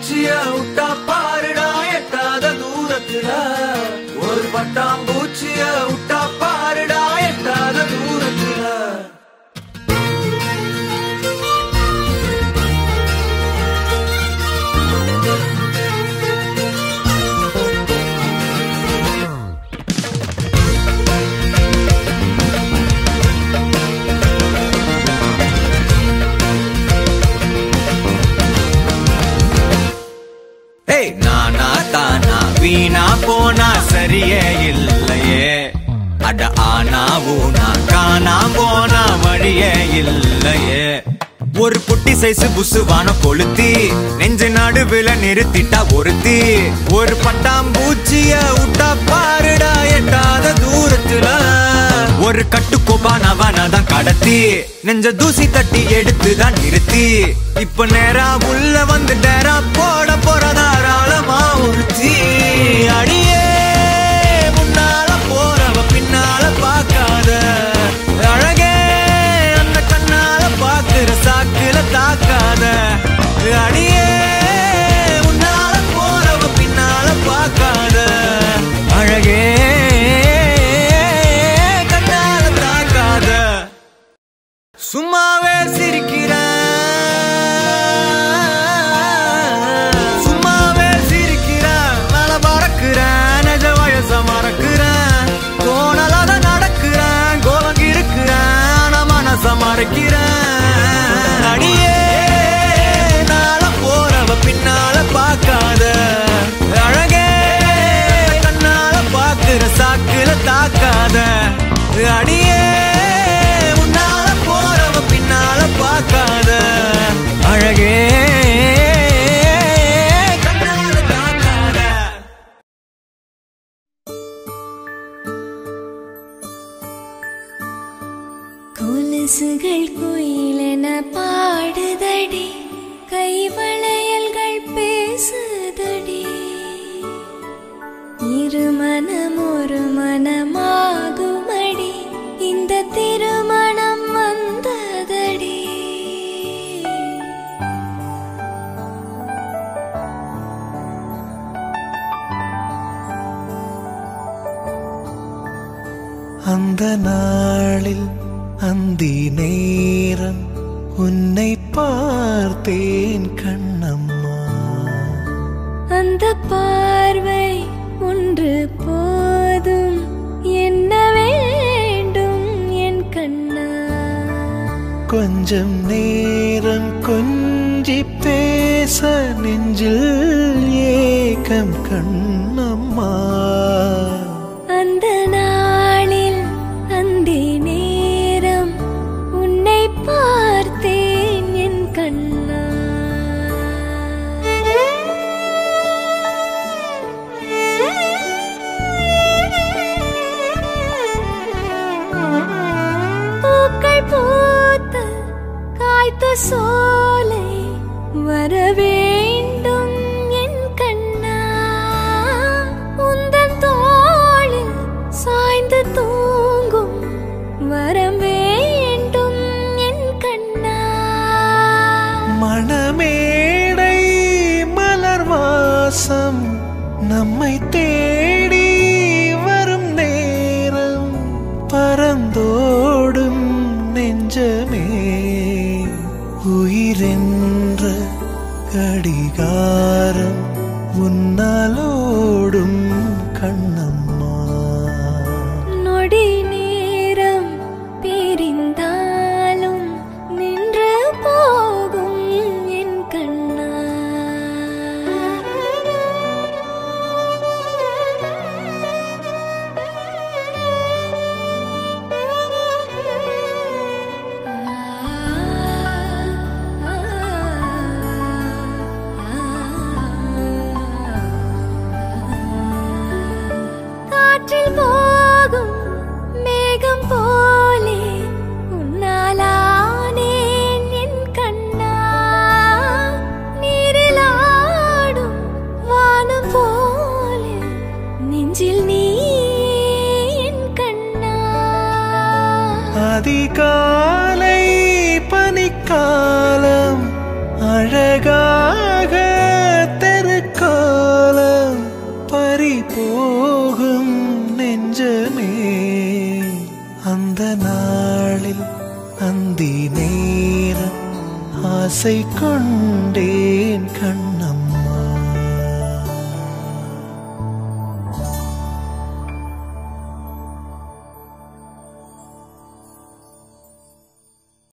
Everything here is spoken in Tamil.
பூச்சிய விட்டா பாருடா எட்டாத தூரத்துல ஒரு பட்டாம்பூச்சிய விட்டா பாருடா எட்டாத தூரத்துல ஏய் நானா தானா வீணா போனா சரியே இல்லையே அட ஆனா ஊனா காணா போனா வழியே இல்லையே ஒரு குட்டி சைஸ் புசுவான கொளுத்தி நெஞ்சு நடுவுல நிறுத்திட்டா ஒருத்தி ஒரு பட்டாம்பூச்சிய விட்டா பாருடா எட்டாத தூரத்துல ஒரு கட்டுக்கோபானவன தான் கடத்தி நெஞ்ச தூசி தட்டி எடுத்து தான் நிறுத்தி இப்ப நேரா உள்ள வந்து நேரா போட போற தாராளமா உறுத்தி அடியே முன்னால போறவ பின்னால பார்க்காத அழகே அந்த கண்ணால பாக்குற சாக்குல தாக்காத அடியே முன்னால போறவ பின்னால பார்க்காத அழகே கண்ணால தாக்காத சும்மாவே சிரிக்கிறேன் சும்மாவே சிரிக்கிறேன் மேல பறக்கிறேன் நிஜ வயச மறக்கிறேன் தோணலாத நடக்கிறேன் கோலம் இருக்கிறேன் ஆனா மனச மறைக்கிறேன் அடியே நாள போறவ பின்னால பார்க்காத அழகே கண்ணால பாக்குற சாக்குல தாக்காத அடியே முன்னால போறவ பின்னால பார்க்காத அழகே கண்ணால தாக்காத கொலுசுகள் குயிலென பாடுதடி கைவளையல்கள் பேசுதடி இருமனம் ஒரு மனமாகுமடி இந்த திருமணம் வந்ததடி அந்த நாளில் அந்தி நேரம் உன்னை பார்த்தேன் கண்ணம்மா அந்த பார்வை ஒன்று போதும் என்ன வேண்டும் என் கண்ணா கொஞ்சம் நேரம் கொஞ்சி பேச நெஞ்சில் ஏக்கம் கண்ணம்மா அந்த நாளில் அந்தி நேரம் உன்னை பார்த்தேன் என் கண்ணா பூக்கள் பூத்த காய்த்த சோலை வர வேண்டும் என் கண்ணா உந்தன் தோளில் சாய்ந்து தூங்கும் வரம் வேண்டும் என் கண்ணா மணமேடை மலர் வாசம் நம்மை தேடி வரும் நேரம் பறந்தோடும் நெஞ்சமே உயிரென்ற கடிகாரம் உன்னாலோடும் கண்ணம்மா நொடி நேரம் பிரிந்தாலும் நின்று போகும் என் கண்ணா ஆ ஆசை கொண்டேன் கண்ணம்மா